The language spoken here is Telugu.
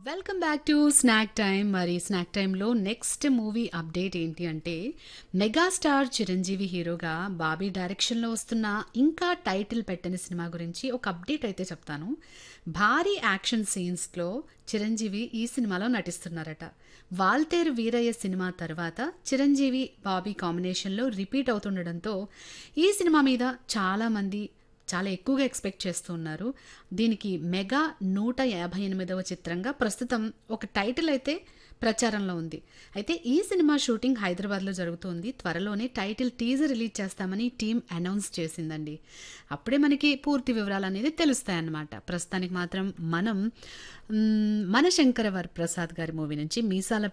welcome back to snack time మరి స్నాక్ టైంలో నెక్స్ట్ మూవీ అప్డేట్ ఏంటి అంటే మెగాస్టార్ చిరంజీవి హీరోగా బాబీ డైరెక్షన్లో వస్తున్న ఇంకా టైటిల్ పెట్టని సినిమా గురించి ఒక అప్డేట్ అయితే చెప్తాను భారీ యాక్షన్ సీన్స్లో చిరంజీవి ఈ సినిమాలో నటిస్తున్నారట వాల్తేరు వీరయ్య సినిమా తర్వాత చిరంజీవి బాబీ కాంబినేషన్లో రిపీట్ అవుతుండడంతో ఈ సినిమా మీద చాలామంది చాలా ఎక్కువగా ఎక్స్పెక్ట్ చేస్తున్నారు దీనికి మెగా నూట యాభై ఎనిమిదవ చిత్రంగా ప్రస్తుతం ఒక టైటిల్ అయితే ప్రచారంలో ఉంది అయితే ఈ సినిమా షూటింగ్ హైదరాబాద్లో జరుగుతుంది త్వరలోనే టైటిల్ టీజర్ రిలీజ్ చేస్తామని టీం అనౌన్స్ చేసిందండి అప్పుడే మనకి పూర్తి వివరాలు అనేది తెలుస్తాయన్నమాట ప్రస్తుతానికి మాత్రం మనం మ్, మన శంకర వరప్రసాద్ గారి మూవీ నుంచి మీసాల